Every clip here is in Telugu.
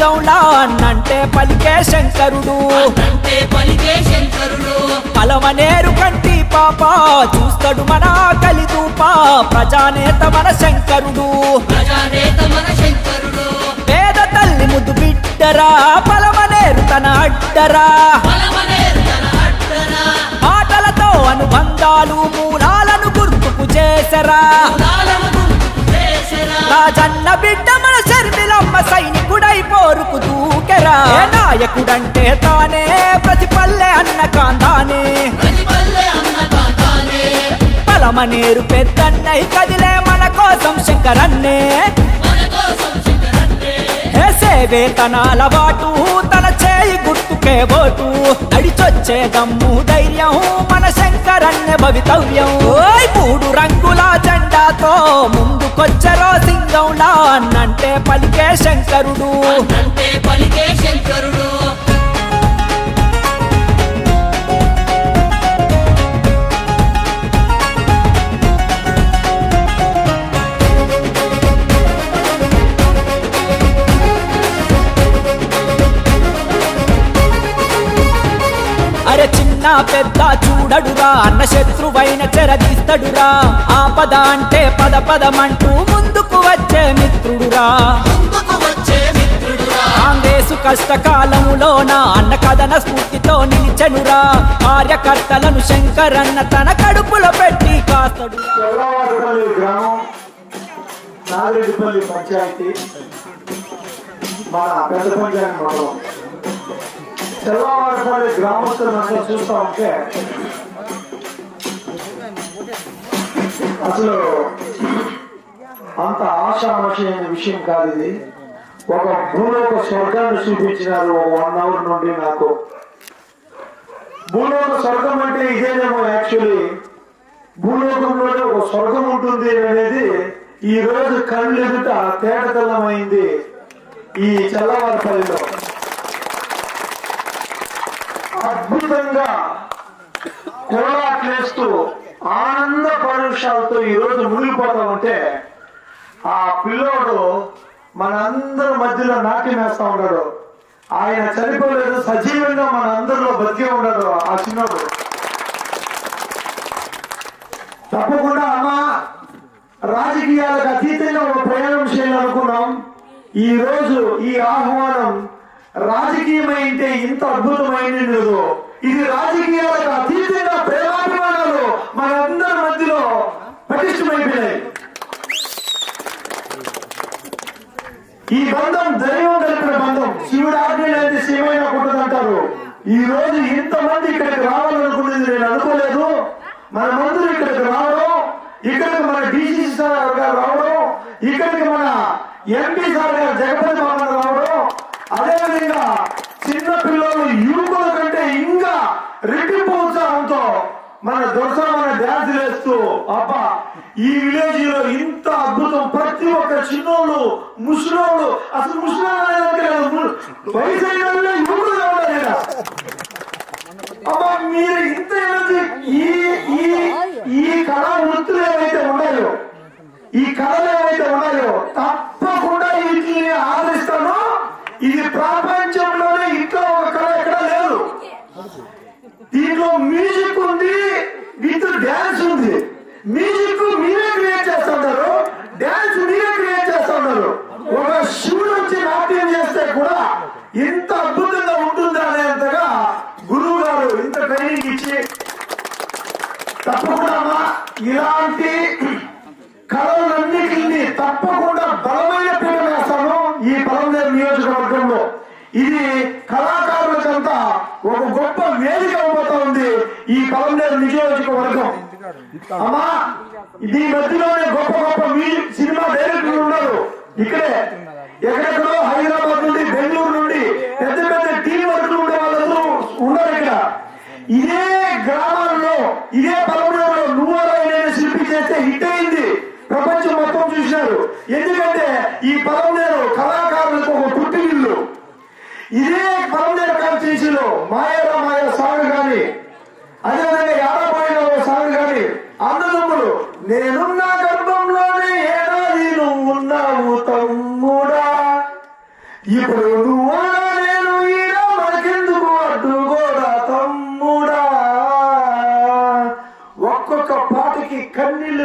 సింగంలా అన్నంటే పలికే శంకరుడు అంటే పలికే శంకరుడు పలమనేరు కంటి పాప చూస్తాడు మన ఆకలి దూప ప్రజానేత మన శంకరుడు ప్రజానేత మన శంకరుడు పేద తల్లి ముద్దు బిడ్డరా పలమనేరు తన అడ్డరా బలమనేరు తన అడ్డరా మాటలతో అనుబంధాలు మూలాలను గుర్తుకు చేసరా కులాలను గుర్తుకు చేసెరా. రాజన్న బిడ్డ మన శర్మిలమ్మ సైనికుడై పోరుకు దూకెరా ఏ నాయకుడంటే తానే ప్రతి పల్లె అన్న కాంతానే ప్రతి పల్లె అన్న కాకానే పలమనేరు పెద్దన్నై కదిలే మన కోసం శంకరన్నే మన కోసం శంకరన్నే హే సేవే తన అలవాటు తన చేయి గుర్తుకే ఓటు నడిచొచ్చే దమ్ము ధైర్యం మన శంకరన్య భవితవ్యం ఓయ్ మూడు రంగుల జెండాతో ముందుకొచ్చరో సింగంలా అన్నంటే పలికే శంకరుడు అంటే పలికే శంకరుడు అరే చిన్న పెద్ద చూడడురా అన్న శత్రువైన చెరదీస్తడురా ఆపద అంటే పద పదమంటూ ముందుకు వచ్చే మిత్రుడురా ముందుకు వచ్చే మిత్రుడురా కాంగ్రెసు కష్టకాలములోన అన్న కథన స్ఫూర్తితో నిలిచెనురా కార్యకర్తలను శంకరన్న తన కడుపులో పెట్టి కాస్తడు తెల్లవారుపల్లి గ్రామం నాగిరెడ్డిపల్లి పంచాయతీ మన పెద్ద పంచాయతీ మండలం తెల్లవారుపల్లి గ్రామస్తులంతా చూస్తా ఉంటే అసలు అంత ఆశామషమైన విషయం కాదు ఇది ఒక భూలోక స్వర్గాన్ని చూపించినారు వన్ అవర్ నుండి నాకు భూలోక స్వర్గం అంటే ఇదేనేమో యాక్చువల్లీ భూలోకంలోనే ఒక స్వర్గం ఉంటుంది అనేది ఈ రోజు కళ్ళు ఎదుట తేటతల్లమైంది ఈ చల్లవారిపల్లిలో అద్భుతంగా కోలాట్లేస్తూ ఆనంద పరుషాలతో ఈ రోజు మునిగిపోతా ఉంటే ఆ పిల్లోడు మనందరి మధ్యలో నాట్యం వేస్తా ఉన్నాడు ఆయన చనిపోలేదు సజీవంగా మన అందరిలో బతికే ఉన్నాడు ఆ చిన్నోడు తప్పకుండా అమ్మా రాజకీయాలకు అతీతంగా ఒక ప్రయాణం చేయాలనుకున్నాం ఈ రోజు ఈ ఆహ్వానం రాజకీయమైంటే ఇంత అద్భుతమైంది లేదు ఇది రాజకీయాలకు అతీతంగా ప్రేమాభిమానాలు మనందరి మధ్యలో పటిష్టమైపోయినాయి ఈ బంధం దైవం కలిపిన బంధం శివుడు ఆజ్ఞ లేని శివైన కుట్టదంటారు ఈ రోజు ఇంతమంది ఇక్కడికి రావాలనుకునేది నేను అనుకోలేదు మన మంత్రులు ఇక్కడికి రావడం ఇక్కడికి మన డీసీ సార్ గారు రావడం ఇక్కడికి మన ఎంపీ సార్ గారు జగపతి బాబు గారు రావడం అదేవిధంగా చిన్న పిల్లలు యువకుల కంటే ఇంకా రెట్టింపు ఉత్సాహంతో మన దొరసమైన డ్యాన్స్ వేస్తూ అబ్బా ఈ విలేజ్ లో ఇంత అద్భుతం ప్రతి ఒక్క చిన్నోళ్ళు ముసలోళ్ళు అసలు ముసలోళ్ళు అనేదానికి లేదు. ము- వయసు అయిన వాళ్ళే యువకులు కావాలి ఈడ. అబ్బా మీరు ఇంత ఎనర్జీ ఈ ఈ ఈ కళా వృత్తులు ఏవైతే ఉన్నాయో ఈ కళలు ఏవైతే ఉన్నాయో తప్పకుండా వీటిని ఆదరిస్తాను ఇది ప్రపంచంలోనే ఇట్లా ఒక కళ ఎక్కడ లేదు దీంట్లో మ్యూజిక్ ఉంది విత్ డాన్స్ ఉంది మ్యూజిక్ మీరే క్రియేట్ చేస్తున్నారు డాన్స్ మీరే క్రియేట్ చేస్తున్నారు ఒక శివుడు వచ్చి నాట్యం చేస్తే కూడా ఇంత అద్భుతంగా ఉంటుంది అనేంతగా గురువు గారు ఇంత ట్రైనింగ్ ఇచ్చి తప్పకుండా అమ్మా ఇలాంటి కళలన్నిటిని తప్పకుండా బలమైన పీట వేస్తాను ఈ బలందేరు నియోజకవర్గంలో ఇది కళాకారులకంతా ఒక గొప్ప వేదిక అవబోతా ఉంది ఈ బలందేరు నియోజకవర్గం అమ్మా ఈ మధ్యలోనే గొప్ప గొప్ప మ్యూజిక్ సినిమా డైరెక్టర్లు ఉన్నారు ఇక్కడే ఎక్కడెక్కడో హైదరాబాద్ నుండి బెంగళూరు నుండి పెద్ద పెద్ద టీం వర్క్లు ఉండే వాళ్ళందరూ ఉన్నారు ఇక్కడ ఇదే గ్రామాల్లో ఇదే పలమూరులో నువ్వరైన శిల్పి చేస్తే హిట్ అయింది ప్రపంచం మొత్తం చూశారు ఎందుకంటే ఈ పలమనేరు కళాకారులకు ఒక పుట్టినిల్లు ఇదే పలమనేరు కాన్స్టిట్యూన్సీలో మాయరా మాయ సాంగ్ గాని అదేవిధంగా యాడపోయిన ఓ సాంగ్ గాని అన్నదమ్ములు నేనున్న గర్భంలోనే ఏడాది నువ్వు ఉన్నావు తమ్ముడా ఇప్పుడు నువ్వు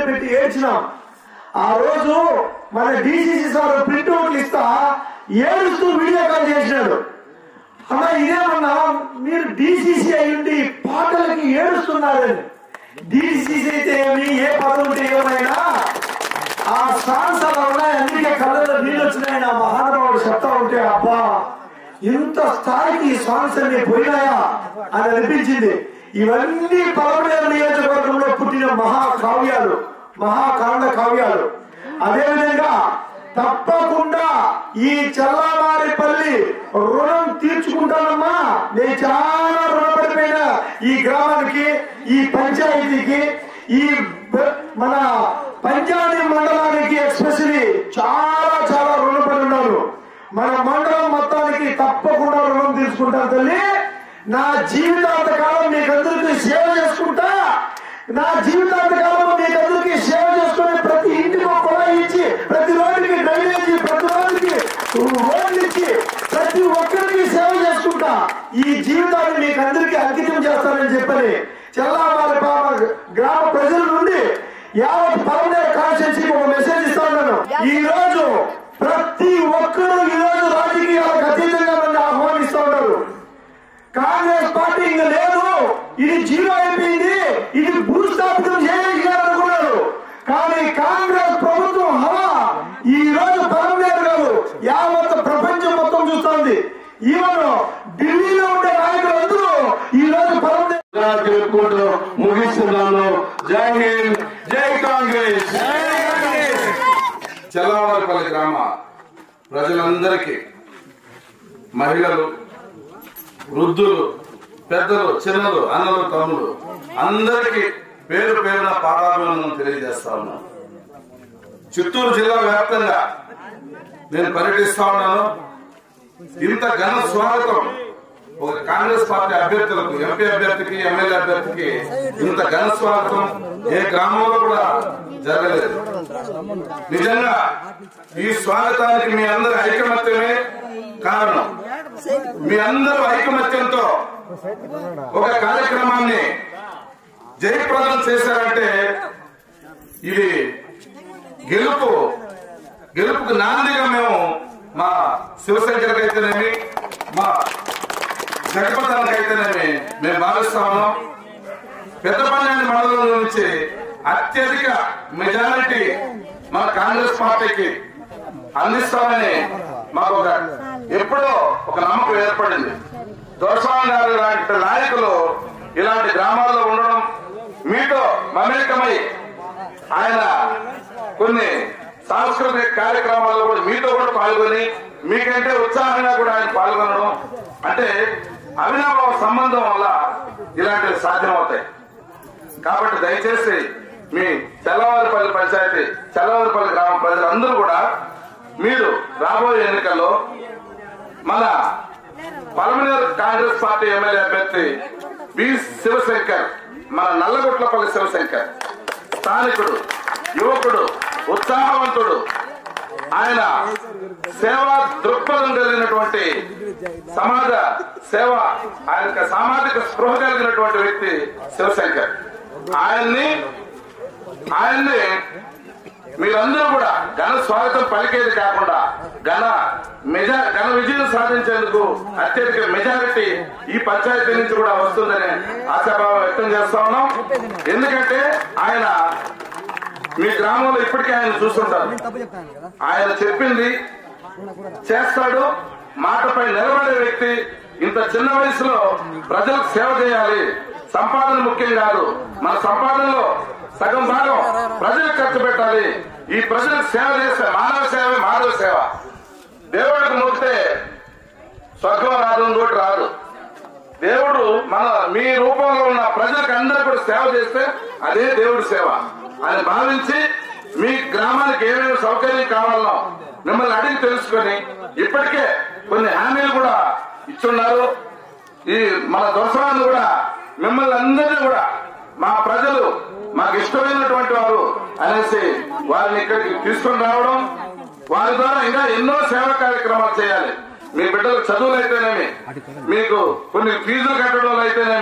పెట్టి ఏడ్చినాం ఆ రోజు మన డిసిసి సార్ ప్రింట్ అవుట్లు ఇస్తా ఏడుస్తూ వీడియో కాల్ చేసినాడు అన్న ఇదేమన్నా మీరు డిసిసి అయ్యుండి పాటలకి ఏడుస్తున్నారని డిసిసి అయితే ఏమి ఏ పదవి ఉంటే ఏమైనా ఆ సాంగ్స్ అలా ఉన్నాయి అందుకే కళ్ళలో నీళ్ళు వచ్చినాయి నా మహానుభావుడు చెప్తా ఉంటే అబ్బా ఇంత స్థాయికి ఈ సాంగ్స్ అన్ని పోయినాయా అని అనిపించింది ఇవన్నీ పలమనేరు నియోజకవర్గంలో పుట్టిన మహాకావ్యాలు మహాకాండ కావ్యాలు అదేవిధంగా తప్పకుండా ఈ చల్లామారిపల్లి రుణం తీర్చుకుంటానమ్మా నేను చాలా రుణపడిపోయిన ఈ గ్రామానికి ఈ పంచాయతీకి ఈ బ- మన పంచాయతీ మండలానికి ఎస్పెషలీ చాలా చాలా రుణపడి ఉన్నాను మన మండలం మొత్తానికి తప్పకుండా రుణం తీసుకుంటాను తల్లి నా జీవితాంత కాలం మీకందరికీ సేవ చేసుకుంటా నా జీవితాంత కాలం మీకందరికీ సేవ చేసుకుని ప్రతి ఇంటికి ఒక కుళాయి ఇచ్చి ప్రతి రోడ్డుకి డ్రైనేజీ ప్రతి రోడ్డుకి రోడ్లు ఇచ్చి ప్రతి ఒక్కరికి సేవ చేసుకుంటా ఈ జీవితాన్ని మీకు అందరికీ అంకితం చేస్తానని చెప్పని చెల్లామారి పాప గ్రామ ప్రజల నుండి యావత్ పలమనేరు కాన్స్టిట్యూన్సీకి ఒక మెసేజ్ ఇస్తా ఉన్నాను ఈ రోజు ప్రతి ఒక్కరూ ఈ రోజు రాజకీయాలకు అతీతంగా నన్ను ఆహ్వానిస్తూ ఉన్నారు కాంగ్రెస్ పార్టీ ఇంకా లేదు ఇది జీరో అయిపోయింది ఇది భూస్థాపితం చేయాలనుకున్నారు కానీ కాంగ్రెస్ ప్రభుత్వం హవా ఈ రోజు పరమనేరు కాదు యావత్ ప్రపంచం మొత్తం చూస్తోంది ఈవెన్ ఢిల్లీలో ఉండే నాయకులందరూ ఈ రోజు పరమనేరు తెలుపుకుంటూ ముగిస్తున్నాను జై హింద్ జై కాంగ్రెస్ చెల్లవారిపల్లి గ్రామ ప్రజలందరికీ మహిళలు వృద్ధులు పెద్దలు చిన్నలు అన్నలు తమ్ముడు అందరికీ పేరు పేరున పాదాభివందనం తెలియజేస్తా ఉన్నాను చిత్తూరు జిల్లా వ్యాప్తంగా నేను పర్యటిస్తా ఉన్నాను ఇంత ఘన స్వాగతం ఒక కాంగ్రెస్ పార్టీ అభ్యర్థులకు ఎంపీ అభ్యర్థికి ఎమ్మెల్యే అభ్యర్థికి ఇంత ఘన స్వాగతం ఏ గ్రామంలో కూడా జరగలేదు నిజంగా ఈ స్వాగతానికి మీ అందరి ఐకమత్యమే కారణం మీ అందరూ ఐకమత్యంతో ఒక కార్యక్రమాన్ని జయప్రదం చేశారంటే ఇది గెలుపు గెలుపుకు నాందిగా మేము మా శివశంకర్కి అయితేనేమి మా జగపతానికి అయితేనేమి మేము భావిస్తా ఉన్నాం పెద్దపల్లి మండలం నుంచి అత్యధిక మెజారిటీ మన కాంగ్రెస్ పార్టీకి అందిస్తామని మాకు ఒక ఎప్పుడో ఒక నమ్మకం ఏర్పడింది దోషాన్ గారు లాంటి నాయకులు ఇలాంటి గ్రామాల్లో ఉండడం మీతో మమేకమై ఆయన కొన్ని సాంస్కృతిక కార్యక్రమాల్లో కూడా మీతో కూడా పాల్గొని మీకంటే ఉత్సాహంగా కూడా ఆయన పాల్గొనడం అంటే అవినాభావ సంబంధం వల్ల ఇలాంటివి సాధ్యమవుతాయి కాబట్టి దయచేసి మీ చల్లవారిపల్లి పంచాయతీ చల్లవారిపల్లి గ్రామ ప్రజలందరూ కూడా మీరు రాబోయే ఎన్నికల్లో మన పలమనేరు కాంగ్రెస్ పార్టీ ఎమ్మెల్యే అభ్యర్థి బి శివశంకర్ మన నల్లగొట్లపల్లి శివశంకర్ స్థానికుడు యువకుడు ఉత్సాహవంతుడు ఆయన సేవా దృక్పథం కలిగినటువంటి సమాజ సేవ ఆయన సామాజిక స్పృహ కలిగినటువంటి వ్యక్తి శివశంకర్ ఆయన్ని ఆయన్ని మీరందరూ కూడా ఘన స్వాగతం పలికేది కాకుండా ఘన మెజా ఘన విజయం సాధించేందుకు అత్యధిక మెజారిటీ ఈ పంచాయతీ నుంచి కూడా వస్తుందని ఆశాభావం వ్యక్తం చేస్తా ఉన్నాం ఎందుకంటే ఆయన మీ గ్రామంలో ఇప్పటికే ఆయన చూస్తుంటారు ఆయన చెప్పింది చేస్తాడు మాటపై నిలబడే వ్యక్తి ఇంత చిన్న వయసులో ప్రజలకు సేవ చేయాలి సంపాదన ముఖ్యం కాదు మన సంపాదనలో సగం భాగం ప్రజలకు ఖర్చు పెట్టాలి ఈ ప్రజలకు సేవ చేస్తే మానవ సేవే మానవ సేవ దేవుడికి మొక్కితే స్వర్గం రాదు ఇంకోటి రాదు దేవుడు మన మీ రూపంలో ఉన్న ప్రజలకు అందరూ కూడా సేవ చేస్తే అదే దేవుడి సేవ అని భావించి మీ గ్రామానికి ఏమేమి సౌకర్యం కావాలనో మిమ్మల్ని అడిగి తెలుసుకొని ఇప్పటికే కొన్ని హామీలు కూడా ఇచ్చున్నారు ఈ మన దొరసరాన్ని కూడా మిమ్మల్ని అందరినీ కూడా మా ప్రజలు మాకు ఇష్టమైనటువంటి వారు అనేసి వారిని ఇక్కడికి తీసుకొని రావడం వారి ద్వారా ఇంకా ఎన్నో సేవా కార్యక్రమాలు చేయాలి మీ బిడ్డలకు చదువులు అయితేనేమి మీకు కొన్ని ఫీజులు కట్టడంలో అయితేనేమి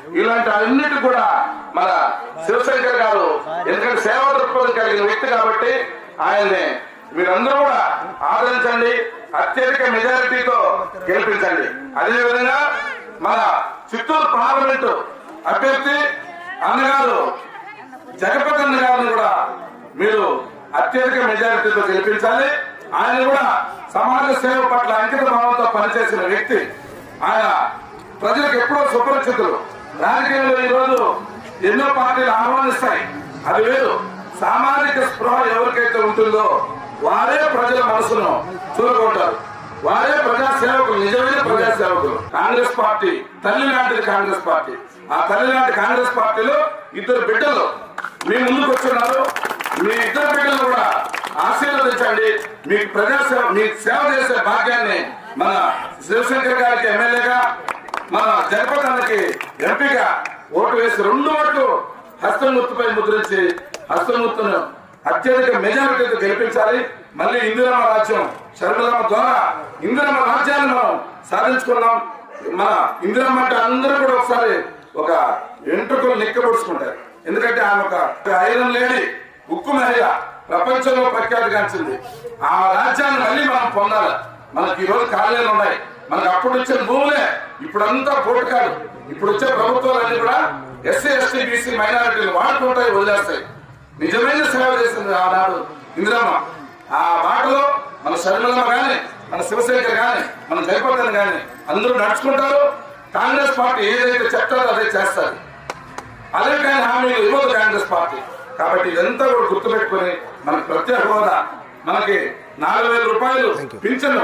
ఇలాంటి అన్నిటి కూడా మన శివశంకర్ గారు ఎందుకంటే సేవా దృక్పథం కలిగిన వ్యక్తి కాబట్టి ఆయన్ని మీరందరూ కూడా ఆదరించండి అత్యధిక మెజారిటీతో గెలిపించండి అదేవిధంగా మన చిత్తూరు పార్లమెంటు అభ్యర్థి అన్నగారు జగపతి అన్న గారిని కూడా మీరు అత్యధిక మెజారిటీతో గెలిపించాలి ఆయన కూడా సమాజ సేవ పట్ల అంకిత భావంతో పనిచేసిన వ్యక్తి ఆయన ప్రజలకు ఎప్పుడో సుపరిచితులు రాజకీయంలో ఈ రోజు ఎన్నో పార్టీలు ఆహ్వానిస్తాయి అది వేరు సామాజిక స్పృహ ఎవరికైతే ఉంటుందో వారే ప్రజల మనసును చూరుకుంటారు వారే ప్రజా సేవకులు నిజమైన ప్రజా సేవకులు కాంగ్రెస్ పార్టీ తల్లి లాంటిది కాంగ్రెస్ పార్టీ ఆ తల్లి లాంటి కాంగ్రెస్ పార్టీలో ఇద్దరు బిడ్డలు మీ ముందుకు వచ్చినారు మీ ఇద్దరు బిడ్డలు కూడా ఆశీర్వదించండి మీకు ప్రజా సేవ మీకు సేవ చేసే భాగ్యాన్ని మన శివశంకర్ గారికి ఎమ్మెల్యేగా మన జగపతి అన్నకి ఎంపీగా ఓటు వేసి రెండు ఓట్లు హస్తమూర్తిపై ముద్రించి హస్తమూర్తును అత్యధిక మెజారిటీతో గెలిపించాలి మళ్ళీ ఇందిరమ్మ రాజ్యం షర్మిలమ్మ ద్వారా ఇందిరమ్మ రాజ్యాన్ని మనం సాధించుకున్నాం మన ఇందిరమ్మ అంటే అందరూ కూడా ఒకసారి ఒక వెంట్రుకలు నిక్కబడుచుకుంటారు ఎందుకంటే ఆమె ఒక ఐరన్ లేడీ ఉక్కు మహిళ ప్రపంచంలో ప్రఖ్యాతిగాంచింది ఆ రాజ్యాన్ని మళ్ళీ మనం పొందాలి మనకి ఈ రోజు కాలేజీలు ఉన్నాయి మనకు అప్పుడు వచ్చిన భూములే ఇప్పుడంతా పోటకాలు ఇప్పుడు వచ్చే ప్రభుత్వాలన్నీ కూడా ఎస్సీ ఎస్టీ బీసీ మైనారిటీలు వాడుకుంటాయి వదిలేస్తాయి నిజమైన సేవ చేసింది ఆనాడు ఇందిరమ్మ ఆ బాటలో మన శర్మలమ్మ గాని మన శివశంకర్ గాని మన జయపర్ధన్ గాని అందరూ నడుచుకుంటారు కాంగ్రెస్ పార్టీ ఏదైతే చెప్తారో అదే చేస్తారు అదే కానీ హామీలు ఇవ్వదు కాంగ్రెస్ పార్టీ కాబట్టి ఇదంతా కూడా గుర్తుపెట్టుకుని మనకి ప్రత్యేక హోదా మనకి నాలుగు వేల రూపాయలు పింఛను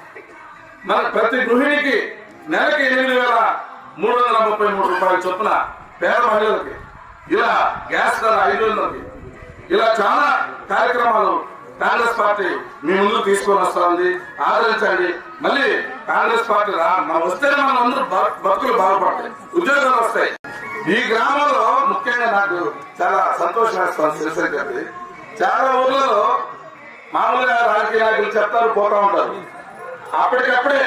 మన ప్రతి గృహిణికి నెలకి ఎనిమిది వేల మూడు వందల ముప్పై మూడు రూపాయల చొప్పున పేద మహిళలకి ఇలా గ్యాస్ ధర ఐదు వందలకి ఇలా చాలా కార్యక్రమాలు కాంగ్రెస్ పార్టీ మీ ముందు తీసుకొని వస్తుంది ఆదరించండి మళ్ళీ కాంగ్రెస్ పార్టీ రా మనం వస్తేనే మనం అందరూ బ- బతుకులు బాగుపడతాయి ఉద్యోగాలు వస్తాయి ఈ గ్రామంలో ముఖ్యంగా నాకు చాలా సంతోషం వేస్తుంది శివశంకర్ గారి చాలా ఊర్లలో మామూలుగా రాజకీయ నాయకులు చెప్తారు పోతా ఉంటారు అప్పటికప్పుడే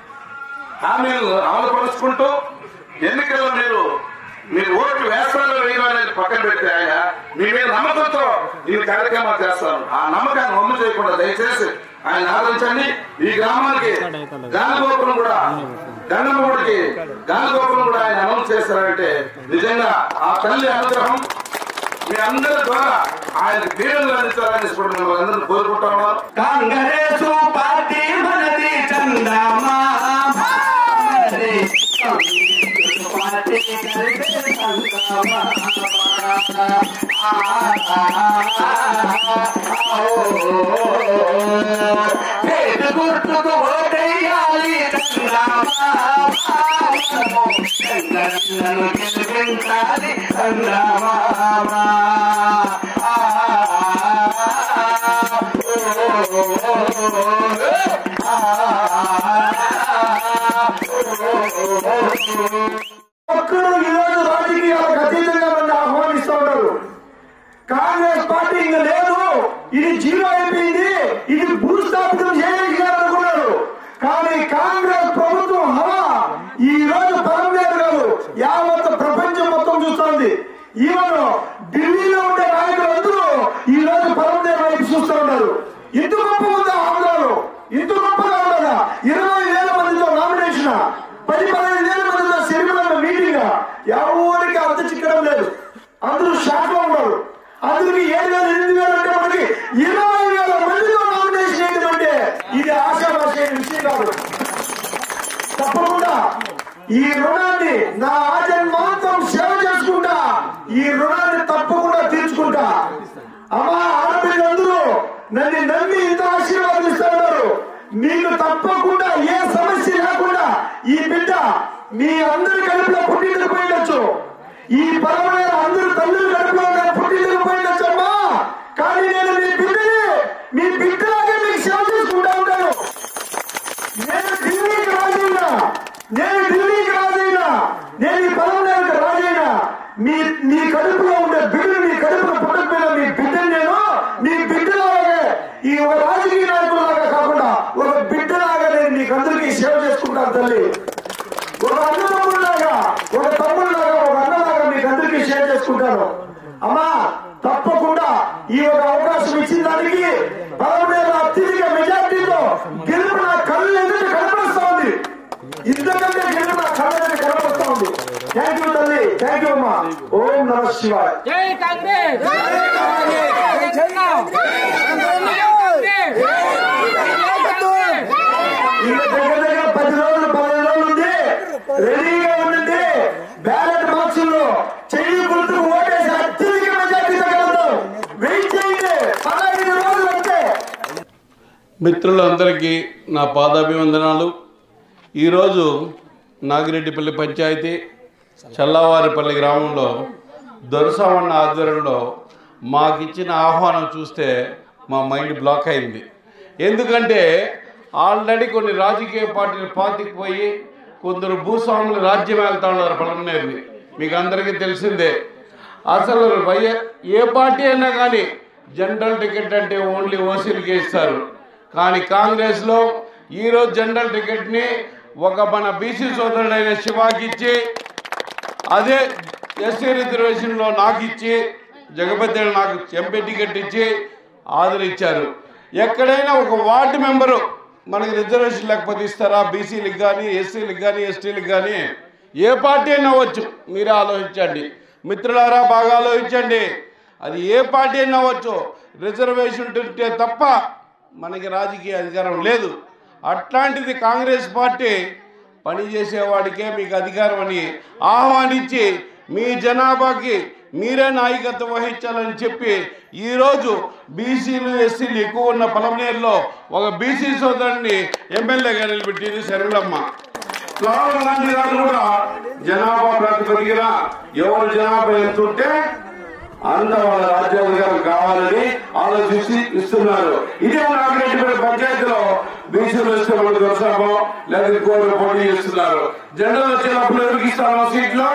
హామీలు అమలు పరుచుకుంటూ ఎన్నికల్లో మీరు మీరు ఓట్లు వేస్తారో వేయడం అనేది పక్కన పెడితే ఆయన మీ మీద నమ్మకంతో ఈ కార్యక్రమాలు చేస్తాను ఆ నమ్మకాన్ని అమలు చేయకుండా దయచేసి ఆయన ఆదరించండి ఈ గ్రామానికి గాలిగోపురం కూడా గంగమ్మగుడికి గాలిగోపురం కూడా ఆయన అమలు చేస్తారంటే నిజంగా ఆ తల్లి అనుగ్రహం మీ అందరి ద్వారా ఆయన దీవెనలు అందించాలని ఇప్పుడు మిమ్మల్ని అందరినీ కోరుకుంటా ఉన్నాను కాంగ్రెస్ పార్టీ మనది చందమా మనది కాంగ్రెస్ పార్టీ మనది చందమా. ఆ, ఆ, ఆ, ఓ. పేద గుర్తుకు ఓటేయాలి చందమా. చంద్రన్నను గెలిపించాలి చందమా. ఆ, ఒక్కరు ఈరోజు రాజకీయాలకు అతీతంగా నన్ను ఆహ్వానిస్తూ ఉంటారు కాంగ్రెస్ పార్టీ ఇంకా లేదు ఇది జీరో అయిపోయింది ఇది భూస్థాపితం చేయాలనుకున్నారు కానీ కాంగ్రెస్ ప్రభుత్వం హవా ఈ రోజు పరమేశ్వర గారు యావత్ ప్రపంచం మొత్తం చూస్తోంది ఈవెన్ ఢిల్లీలో ఉండే నాయకులందరూ ఈ రోజు పరమదేవ వైపు చూస్తూ ఉన్నారు ఇంత గొప్ప ఉందా ఆంధ్రాలో ఇంత గొప్పగా ఉండదా ఇరవై వేల మందితో నామినేషన్ పది పదిహేను వేల మందితో శరీరంలో మీటింగ్ ఎవరికి అంత చిక్కడం లేదు అందరూ షాక్ లో ఉన్నారు అందరికి ఏడు వేల ఎనిమిది వేలు అంటే మనకి ఇరవై వేల మందితో నామినేషన్ చేయడం అంటే ఇది ఆశాభాష విషయం కాదు తప్పకుండా ఈ రుణాన్ని నా ఆజన్మాంతం సేవ చేసుకుంటా ఈ రుణాన్ని తప్పకుండా తీర్చుకుంటా అమ్మా ఆడపిల్లలందరూ నన్ను నమ్మి ఇంత ఆశీర్వాదిస్తున్నారు మీకు తప్పకుండా ఏ సమస్య లేకుండా ఈ బిడ్డ మీ అందరి కడుపులో పుట్టింటికి పోయిండొచ్చు ఈ పరమైన అందరు తల్లులు కడుపులో పుట్టింటికి పోయిండొచ్చు అమ్మా కానీ నేను మీ బిడ్డని మీ బిడ్డలాగే మీకు సేవ చేసుకుంటా ఉంటాను నేను ఢిల్లీకి రాజైనా నేను ఢిల్లీకి రాజైనా నేను ఈ పదవులకు రాజైనా మీ మీ కడుపులో ఉండే బిడ్డలు మీ కడుపులో పుట్టకపోయిన మీ బిడ్డలు నేను మీ బిడ్డలాగే ఈ ఒక రాజకీయ నాయకులాగా కాకుండా ఒక బిడ్డలాగా నేను మీకు అందరికీ సేవ చేసుకుంటాను తల్లి ఒక అన్నదమ్ముడిలాగా ఒక తమ్ముడిలాగా అందరికీ షేర్ చేసుకుంటాను అమ్మా తప్పకుండా ఈ ఒక అవకాశం ఇచ్చిన దానికి పదమూడేళ్ళ అత్యధిక మెజార్టీతో గెలుపు నా కళ్ళు ఎదుట కనపరుస్తా ఉంది ఇంతకంటే గెలుపు నా కళ్ళ ఎదుట కనపరుస్తా ఉంది థ్యాంక్ యూ తల్లి థ్యాంక్ యూ అమ్మా ఓం నమ శివాయ్ జై కాంగ్రెస్ జై చంద్రబాబు ఇంకా దగ్గర దగ్గర పది రోజులు పదిహేను రోజులు ఉంది రెడీగా ఉండండి బ్యాలెట్ బాక్సుల్లో చెయ్యి గుర్తు ఓటేసి అత్యధిక మెజార్టీతో గెలుద్దాం వెయిట్ చేయండి పదహైదు రోజులు అంతే మిత్రులందరికీ నా పాదాభివందనాలు ఈరోజు నాగిరెడ్డిపల్లి పంచాయతీ చల్లవారిపల్లి గ్రామంలో దొరసామన్న ఆధ్వర్యంలో మాకిచ్చిన ఆహ్వానం చూస్తే మా మైండ్ బ్లాక్ అయింది ఎందుకంటే ఆల్రెడీ కొన్ని రాజకీయ పార్టీలు పాతికిపోయి కొందరు భూస్వాములు రాజ్యం వెళ్తా ఉన్నారు పలమనేరుని మీకు అందరికీ తెలిసిందే అసలు వై- ఏ పార్టీ అయినా కానీ జనరల్ టికెట్ అంటే ఓన్లీ ఓసీలకే ఇస్తారు కానీ కాంగ్రెస్లో ఈరోజు జనరల్ టికెట్ని ఒక మన బీసీ సోదరుడైన శివాకి ఇచ్చి అదే ఎస్సీ రిజర్వేషన్లో నాకు ఇచ్చి జగపతి నాకు ఎంపీ టికెట్ ఇచ్చి ఆదరించారు ఎక్కడైనా ఒక వార్డు మెంబరు మనకి రిజర్వేషన్ లేకపోతే ఇస్తారా బీసీలకు కానీ ఎస్సీలకు కానీ ఎస్టీలకు కానీ ఏ పార్టీ అయినా అవ్వచ్చు మీరే ఆలోచించండి మిత్రులారా బాగా ఆలోచించండి అది ఏ పార్టీ అయినా అవ్వచ్చు రిజర్వేషన్ ఉంటే తప్ప మనకి రాజకీయ అధికారం లేదు అట్లాంటిది కాంగ్రెస్ పార్టీ పనిచేసేవాడికే మీకు అధికారం అని ఆహ్వానించి మీ జనాభాకి మీరే నాయకత్వం వహించాలని చెప్పి ఈరోజు బీసీలు ఎస్సీలు ఎక్కువ ఉన్న పలమనేరులో ఒక బీసీ సోదరుని ఎమ్మెల్యేగా నిలబెట్టింది శరణమ్మ రాహుల్ గాంధీ గారు కూడా జనాభా ప్రాతిపదికన ఎవరు జనాభా ఎంత ఉంటే అంత వాళ్ళ రాజ్యాంగం కావాలని ఆలోచించి ఇస్తున్నారు ఇదే నాగిరెడ్డి పంచాయతీలో బీసీలు ఇస్తే మనకు దొరసామో లేదా ఇంకోరు పోటీ చేస్తున్నారు జనరల్ వచ్చినప్పుడు ఎవరికి ఇస్తామో సీట్లో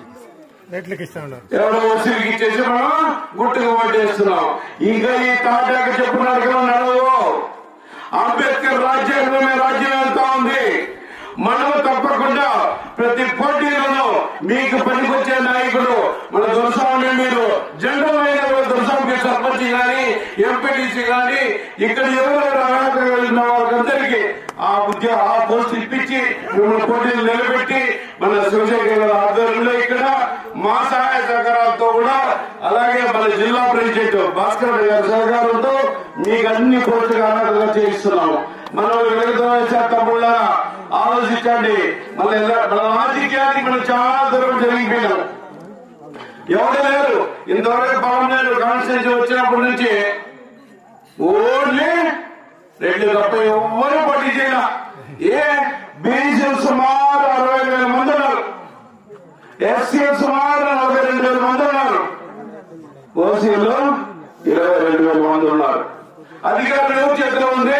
ఎవరో ఓసీలకి ఇచ్చేసి మనం గుట్టుకు ఓటేస్తున్నాం ఇంకా ఈ తాటాక చెప్పున్నారు కదా నడవు అంబేద్కర్ రాజ్యాంగమే రాజ్యం వెళ్తా ఉంది మనము తప్పకుండా ప్రతి పోటీలలో మీకు పనికొచ్చే నాయకుడు మన దురసామి మీరు జనరల్ అయిన దురసామికి సర్పంచ్ గాని ఎంపీటీసీ గాని ఇక్కడ ఎవరెవరు అర్హత కలిగిన వాళ్ళందరికీ ఆ ఉద్యోగ ఆ పోస్ట్ ఇప్పించి మిమ్మల్ని పోటీలు నిలబెట్టి మన శివశేఖర్ గారి ఆధ్వర్యంలో ఇక్కడ మా సహాయ సహకారాలతో కూడా అలాగే మన జిల్లా ప్రెసిడెంట్ భాస్కర్ రెడ్డి గారి సహకారంతో మీకు అన్ని పోస్టులు అర్హతగా చేయిస్తున్నాము మనం వెలుగుతున్న తమ్ముళ్ళ ఆలోచించండి మన మన రాజకీయానికి మనం చాలా దూరం జరిగిపోయినాం ఎవరు లేరు ఇంతవరకు పవన్ లేరు కాన్స్టిట్యూన్సీ వచ్చినప్పటి నుంచి ఓన్లీ రెండు తప్ప ఎవ్వరూ పోటీ చేయాల ఏ బీసీలు సుమారు అరవై వేల మంది ఉన్నారు ఎస్సీలు సుమారు నలభై రెండు వేల మంది ఉన్నారు ఓసీలు ఇరవై రెండు వేల మంది ఉన్నారు అధికారులు ఎవరి చేతిలో ఉంది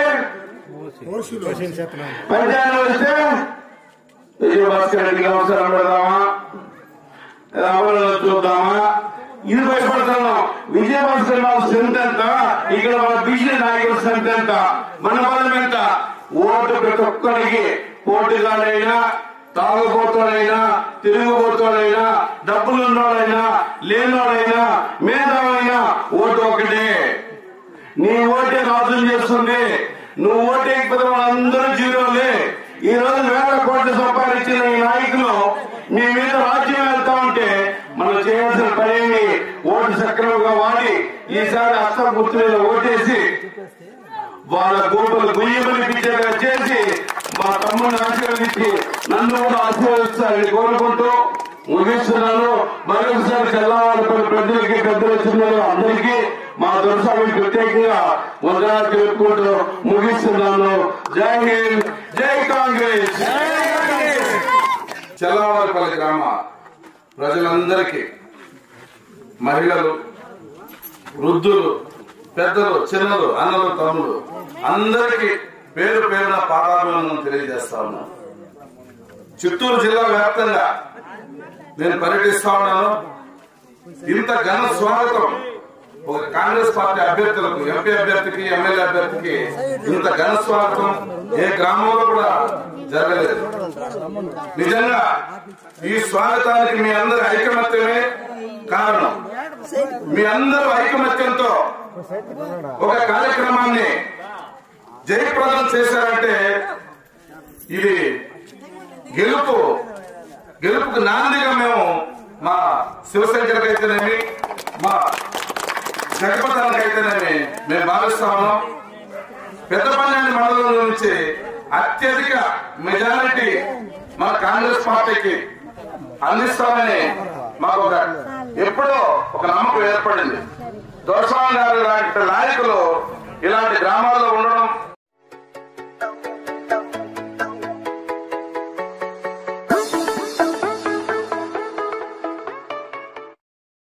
పంచాయతీ వస్తే విజయభాస్కర్ రెడ్డికి అవసరం పెడదామా అమలు చూద్దామా ఇది భయపడుతున్నాం విజయభాస్కర్ రావు స్ట్రెంత్ ఎంత ఇక్కడ మన బీసీ నాయకుల స్ట్రెంత్ ఎంత మన బలం ఎంత ఓటు ప్రతి ఒక్కరికి పోటీగాడైనా తాగుబోతోడైనా తిరుగుబోతోడైనా డబ్బులున్నోడైనా లేనోడైనా మేధావైనా ఓటు ఒకటే నీ ఓటే రాజులు చేస్తుంది నువ్వు ఓటేకపోతే వాళ్ళందరూ జీరోలే ఈ రోజు వేల కోట్లు సంపాదించిన ఈ నాయకులు మీ మీద రాజ్యం వెళ్తా ఉంటే మనం చేయాల్సిన పని ఓటు సక్రమంగా వాడి ఈసారి అస్తం గుర్తు మీద ఓటేసి వాళ్ళ గోపులు గుయ్యమనిపించేలా చేసి మా తమ్ముడిని ఆశీర్వదించి నన్ను కూడా ఆశీర్వదిస్తారని కోరుకుంటూ ముగిస్తున్నాను మరొకసారి తెల్లవారిపల్లి ప్రజలకి పెద్దలు చిన్నలు అందరికీ మా దొరసామి ప్రత్యేకంగా వందనాలు తెలుపుకుంటూ ముగిస్తున్నాను జై హింద్ జై కాంగ్రెస్ చల్లవారిపల్లి గ్రామ ప్రజలందరికీ మహిళలు వృద్ధులు పెద్దలు చిన్నలు అన్నలు తమ్ముడు అందరికీ పేరు పేరున పాదాభివందనం తెలియజేస్తా ఉన్నాను చిత్తూరు జిల్లా వ్యాప్తంగా నేను పర్యటిస్తా ఉన్నాను ఇంత ఘన స్వాగతం ఒక కాంగ్రెస్ పార్టీ అభ్యర్థులకు ఎంపీ అభ్యర్థికి ఎమ్మెల్యే అభ్యర్థికి ఇంత ఘన స్వాగతం ఏ గ్రామంలో కూడా జరగలేదు నిజంగా ఈ స్వాగతానికి మీ అందరి ఐకమత్యమే మీ అందరూ ఐకమత్యంతో ఒక కార్యక్రమాన్ని జయప్రదం చేశారంటే ఇది గెలుపు గెలుపుకు నాందిగా మేము మా శివశంకర్కి అయితేనేమి మా జగపతానికి అయితేనేమి మేము భావిస్తాము పెద్దపల్లి మండలం నుంచి అత్యధిక మెజారిటీ మన కాంగ్రెస్ పార్టీకి అందిస్తామని మాకు ఒక ఎప్పుడో ఒక నమ్మకం ఏర్పడింది దొరస్వామి గారు లాంటి నాయకులు ఇలాంటి గ్రామాల్లో ఉండడం